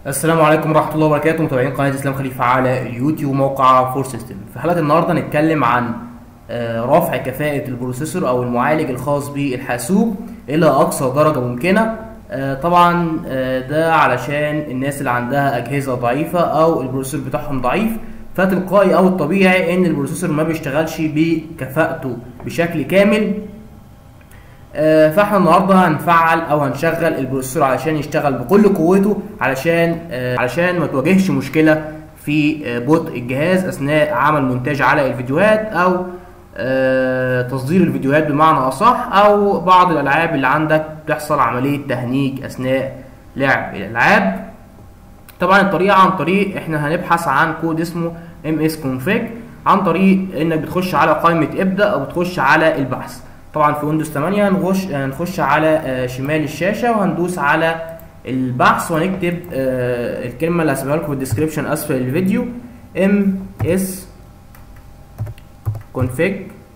السلام عليكم ورحمة الله وبركاته متابعين قناة اسلام خليفة على اليوتيوب وموقع فور سيستم في حلقة النهاردة هنتكلم عن آه، رفع كفاءة البروسيسور أو المعالج الخاص بالحاسوب إلى أقصى درجة ممكنة آه، طبعا آه، ده علشان الناس اللي عندها أجهزة ضعيفة أو البروسيسور بتاعهم ضعيف فتلقائي أو الطبيعي إن البروسيسور ما بيشتغلش بكفاءته بشكل كامل آه، فاحنا النهارده هنفعل او هنشغل البروسيسور علشان يشتغل بكل قوته علشان آه، علشان ما تواجهش مشكله في آه، بطء الجهاز اثناء عمل مونتاج على الفيديوهات او آه، تصدير الفيديوهات بمعنى اصح او بعض الالعاب اللي عندك بتحصل عمليه تهنيج اثناء لعب الالعاب طبعا الطريقه عن طريق احنا هنبحث عن كود اسمه msconfig عن طريق انك بتخش على قائمه ابدا او بتخش على البحث طبعا في ويندوز 8 هنخش هنخش على آه، شمال الشاشه وهندوس على البحث وهنكتب آه، الكلمه اللي هسيبها لكم في الديسكربشن اسفل الفيديو ام اس config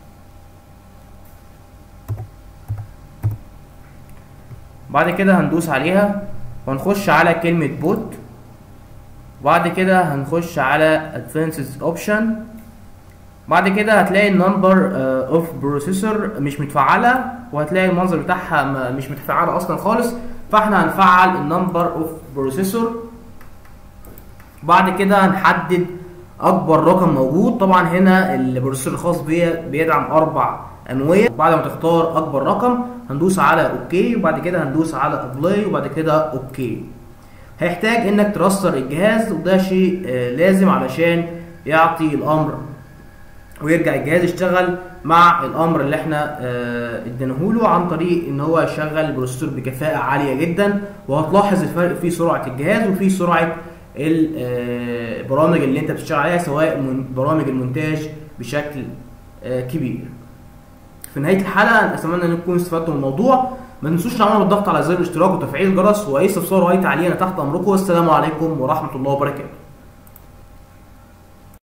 بعد كده هندوس عليها وهنخش على كلمة بوت بعد كده هنخش على advanced option بعد كده هتلاقي النمبر اوف بروسيسور مش متفعله وهتلاقي المنظر بتاعها م- مش متفعله اصلا خالص فاحنا هنفعل النمبر اوف بروسيسور بعد كده هنحدد اكبر رقم موجود طبعا هنا البروسيسور الخاص بيا بيدعم اربع انويه بعد ما تختار اكبر رقم هندوس على اوكي وبعد كده هندوس على ابلاي وبعد كده اوكي هيحتاج انك ترستر الجهاز وده شيء آه، لازم علشان يعطي الامر ويرجع الجهاز يشتغل مع الامر اللي احنا آه، اديناهوله عن طريق ان هو يشغل البروسيسور بكفاءه عاليه جدا وهتلاحظ الفرق في سرعه الجهاز وفي سرعه البرامج اللي انت بتشتغل عليها سواء من برامج المونتاج بشكل آه، كبير في نهايه الحلقه اتمنى ان تكونوا استفدتوا من الموضوع ما تنسوش تعملوا بالضغط على زر الاشتراك وتفعيل الجرس واي استفسار واي تعليق انا تحت امركم والسلام عليكم ورحمه الله وبركاته